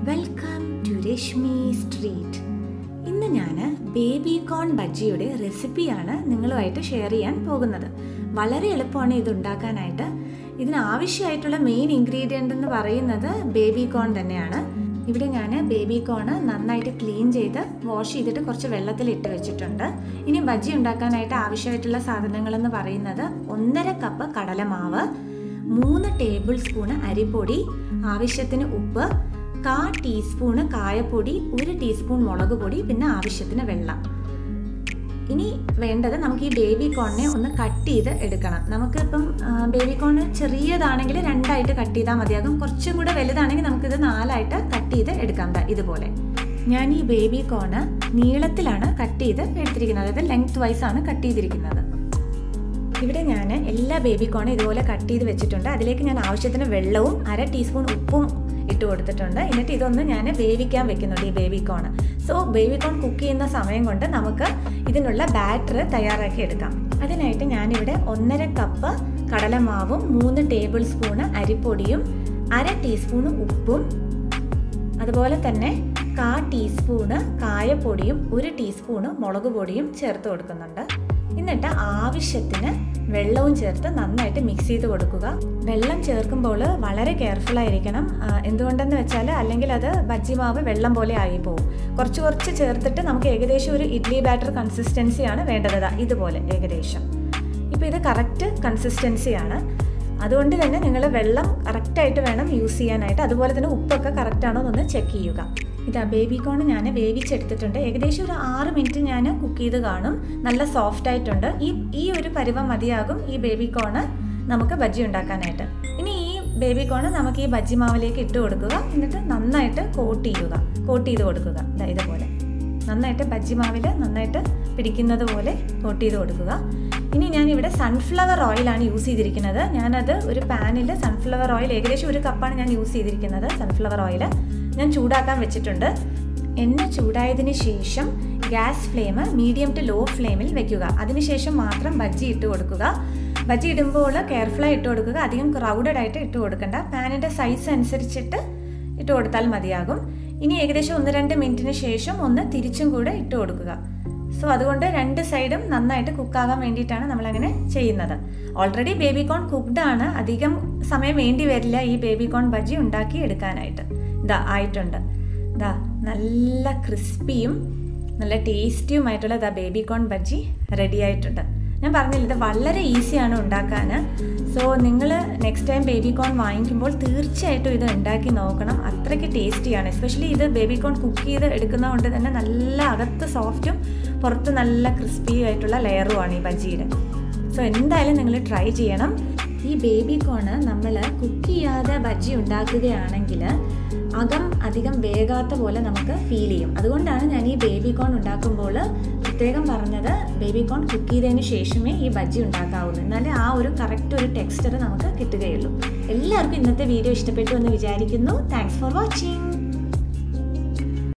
welcome to Rashmi street ഇന്ന് ഞാൻ baby corn ബജ്ജിയുടെ റെസിപ്പിയാണ് നിങ്ങളുമായിട്ട് ഷെയർ ചെയ്യാൻ പോകുന്നത് വളരെ എളുപ്പമാണ് ഇത് ഉണ്ടാക്കാനായിട്ട് ഇതിന് ആവശ്യമായിട്ടുള്ള മെയിൻ ഇൻഗ്രീഡിയൻ്റ് എന്ന് പറയുന്നത് ബേബി കോൺ തന്നെയാണ് ഇവിടെ ഞാൻ ബേബി കോൺ നന്നായിട്ട് ക്ലീൻ ചെയ്ത് വാഷ് ചെയ്തിട്ട് കുറച്ച് വെള്ളത്തിൽ ഇട്ട് വെച്ചിട്ടുണ്ട് ഇനി ബജ്ജി ഉണ്ടാക്കാനായിട്ട് ആവശ്യമായിട്ടുള്ള സാധനങ്ങളെന്ന് പറയുന്നത് ഒന്നര കപ്പ് കടലമാവ് മൂന്ന് ടേബിൾ സ്പൂണ് അരിപ്പൊടി ആവശ്യത്തിന് ഉപ്പ് കാ ടീസ്പൂണ് കായപ്പൊടി ഒരു ടീസ്പൂൺ മുളക് പൊടി പിന്നെ ആവശ്യത്തിന് വെള്ളം ഇനി വേണ്ടത് നമുക്ക് ഈ ബേബി കോണിനെ ഒന്ന് കട്ട് ചെയ്ത് എടുക്കണം നമുക്ക് ഇപ്പം ബേബി കോൺ ചെറിയതാണെങ്കിൽ രണ്ടായിട്ട് കട്ട് ചെയ്താൽ മതിയാകും കുറച്ചും കൂടെ വലുതാണെങ്കിൽ നമുക്കിത് നാലായിട്ട് കട്ട് ചെയ്ത് എടുക്കാം ദാ ഇതുപോലെ ഞാൻ ഈ ബേബി കോണ് നീളത്തിലാണ് കട്ട് ചെയ്ത് എടുത്തിരിക്കുന്നത് അതായത് ലെങ്ത് വൈസ് ആണ് കട്ട് ചെയ്തിരിക്കുന്നത് ഇവിടെ ഞാൻ എല്ലാ ബേബി കോണും ഇതുപോലെ കട്ട് ചെയ്ത് വെച്ചിട്ടുണ്ട് അതിലേക്ക് ഞാൻ ആവശ്യത്തിന് വെള്ളവും അര ടീസ്പൂൺ ഉപ്പും ഇട്ട് കൊടുത്തിട്ടുണ്ട് എന്നിട്ട് ഇതൊന്ന് ഞാൻ വേവിക്കാൻ വെക്കുന്നുണ്ട് ഈ baby corn so baby corn cook ചെയ്യുന്ന സമയം കൊണ്ട് നമുക്ക് ഇതിനുള്ള ബാറ്റർ തയ്യാറാക്കി എടുക്കാം അതിനായിട്ട് ഞാനിവിടെ ഒന്നര കപ്പ് കടലമാവും മൂന്ന് ടേബിൾ സ്പൂണ് അരിപ്പൊടിയും അര ടീസ്പൂണ് ഉപ്പും അതുപോലെ തന്നെ കാ ടീസ്പൂണ് കായപ്പൊടിയും ഒരു ടീസ്പൂണ് മുളക് പൊടിയും ചേർത്ത് കൊടുക്കുന്നുണ്ട് എന്നിട്ട് ആവശ്യത്തിന് വെള്ളവും ചേർത്ത് നന്നായിട്ട് മിക്സ് ചെയ്ത് കൊടുക്കുക വെള്ളം ചേർക്കുമ്പോൾ വളരെ കെയർഫുൾ ആയിരിക്കണം എന്തുകൊണ്ടെന്ന് വെച്ചാൽ അല്ലെങ്കിൽ അത് ബജ്ജി മാവ് വെള്ളം പോലെ ആയി പോകും കുറച്ച് കുറച്ച് ചേർത്തിട്ട് നമുക്ക് ഏകദേശം ഒരു ഇഡ്ലി ബാറ്റർ കൺസിസ്റ്റൻസിയാണ് വേണ്ടത് ഇതുപോലെ ഏകദേശം ഇപ്പോൾ ഇത് കറക്റ്റ് കൺസിസ്റ്റൻസിയാണ് അതുകൊണ്ട് തന്നെ നിങ്ങൾ വെള്ളം കറക്റ്റായിട്ട് വേണം യൂസ് ചെയ്യാനായിട്ട് അതുപോലെ തന്നെ ഉപ്പൊക്കെ കറക്റ്റാണോ എന്നൊന്ന് ചെക്ക് ചെയ്യുക ഇതാ ബേബി കോൺ ഞാൻ വേവിച്ചെടുത്തിട്ടുണ്ട് ഏകദേശം ഒരു ആറ് മിനിറ്റ് ഞാൻ കുക്ക് ചെയ്ത് കാണും നല്ല സോഫ്റ്റ് ആയിട്ടുണ്ട് ഈ ഈ ഒരു പരുവം മതിയാകും ഈ ബേബി കോണ് നമുക്ക് ബജ്ജി ഉണ്ടാക്കാനായിട്ട് ഇനി ഈ ബേബി കോണ് നമുക്ക് ഈ ബജ്ജി മാവിലേക്ക് ഇട്ട് കൊടുക്കുക എന്നിട്ട് നന്നായിട്ട് കോട്ട് ചെയ്യുക കോട്ട് ചെയ്ത് കൊടുക്കുക ഇതാ ഇതുപോലെ നന്നായിട്ട് ബജ്ജി മാവിൽ നന്നായിട്ട് പിടിക്കുന്നത് പോലെ കോട്ട് ചെയ്ത് കൊടുക്കുക ഇനി ഞാൻ ഇവിടെ സൺഫ്ലവർ ഓയിലാണ് യൂസ് ചെയ്തിരിക്കുന്നത് ഞാനത് ഒരു പാനിൽ സൺഫ്ലവർ ഓയിൽ ഏകദേശം ഒരു കപ്പാണ് ഞാൻ യൂസ് ചെയ്തിരിക്കുന്നത് സൺഫ്ലവർ ഓയിൽ ഞാൻ ചൂടാക്കാൻ വെച്ചിട്ടുണ്ട് എണ്ണ ചൂടായതിന് ശേഷം gas flame medium to low ഫ്ലെയിമിൽ വെക്കുക അതിനുശേഷം മാത്രം ബജ്ജി ഇട്ട് കൊടുക്കുക ബജ്ജി ഇടുമ്പോൾ കെയർഫുള്ളായി ഇട്ട് കൊടുക്കുക അധികം ക്രൗഡഡ് ആയിട്ട് ഇട്ട് കൊടുക്കണ്ട പാനിൻ്റെ സൈസ് അനുസരിച്ചിട്ട് ഇട്ട് കൊടുത്താൽ മതിയാകും ഇനി ഏകദേശം ഒന്ന് രണ്ട് മിനിറ്റിന് ശേഷം ഒന്ന് തിരിച്ചും കൂടെ ഇട്ട് കൊടുക്കുക സോ അതുകൊണ്ട് രണ്ട് സൈഡും നന്നായിട്ട് കുക്കാകാൻ വേണ്ടിയിട്ടാണ് നമ്മളങ്ങനെ ചെയ്യുന്നത് ഓൾറെഡി ബേബി കോൺ കുക്ക്ഡ് ആണ് അധികം സമയം വേണ്ടി വരില്ല ഈ ബേബി കോൺ ബജ്ജി ഉണ്ടാക്കി എടുക്കാനായിട്ട് ഇതാ ആയിട്ടുണ്ട് ഇതാ നല്ല ക്രിസ്പിയും നല്ല ടേസ്റ്റിയുമായിട്ടുള്ള ഇതാ ബേബി കോൺ ബജ്ജി റെഡി ആയിട്ടുണ്ട് ഞാൻ പറഞ്ഞില്ല ഇത് വളരെ ഈസിയാണ് ഉണ്ടാക്കാൻ സോ നിങ്ങൾ നെക്സ്റ്റ് ടൈം ബേബി കോൺ വാങ്ങിക്കുമ്പോൾ തീർച്ചയായിട്ടും ഇത് ഉണ്ടാക്കി നോക്കണം അത്രയ്ക്ക് ടേസ്റ്റിയാണ് എസ്പെഷ്യലി ഇത് ബേബി കോൺ കുക്ക് ചെയ്ത് എടുക്കുന്നതുകൊണ്ട് തന്നെ നല്ല അകത്ത് സോഫ്റ്റും പുറത്ത് നല്ല ക്രിസ്പി ആയിട്ടുള്ള ലെയറുമാണ് ഈ ബജ്ജിയുടെ സോ എന്തായാലും നിങ്ങൾ ട്രൈ ചെയ്യണം ഈ ബേബി കോണ് നമ്മൾ കുക്ക് ചെയ്യാതെ ബജ്ജി ഉണ്ടാക്കുകയാണെങ്കിൽ അകം അധികം വേകാത്ത പോലെ നമുക്ക് ഫീൽ ചെയ്യും അതുകൊണ്ടാണ് ഞാൻ ഈ ബേബി കോൺ ഉണ്ടാക്കുമ്പോൾ പ്രത്യേകം പറഞ്ഞത് ബേബി കോൺ കുക്ക് ചെയ്തതിന് ശേഷമേ ഈ ബജ്ജി ഉണ്ടാക്കാവുള്ളൂ എന്നാലേ ആ ഒരു കറക്റ്റ് ഒരു ടെക്സ്ചർ നമുക്ക് കിട്ടുകയുള്ളൂ എല്ലാവർക്കും ഇന്നത്തെ വീഡിയോ ഇഷ്ടപ്പെട്ടു എന്ന് വിചാരിക്കുന്നു താങ്ക്സ് ഫോർ വാച്ചിങ്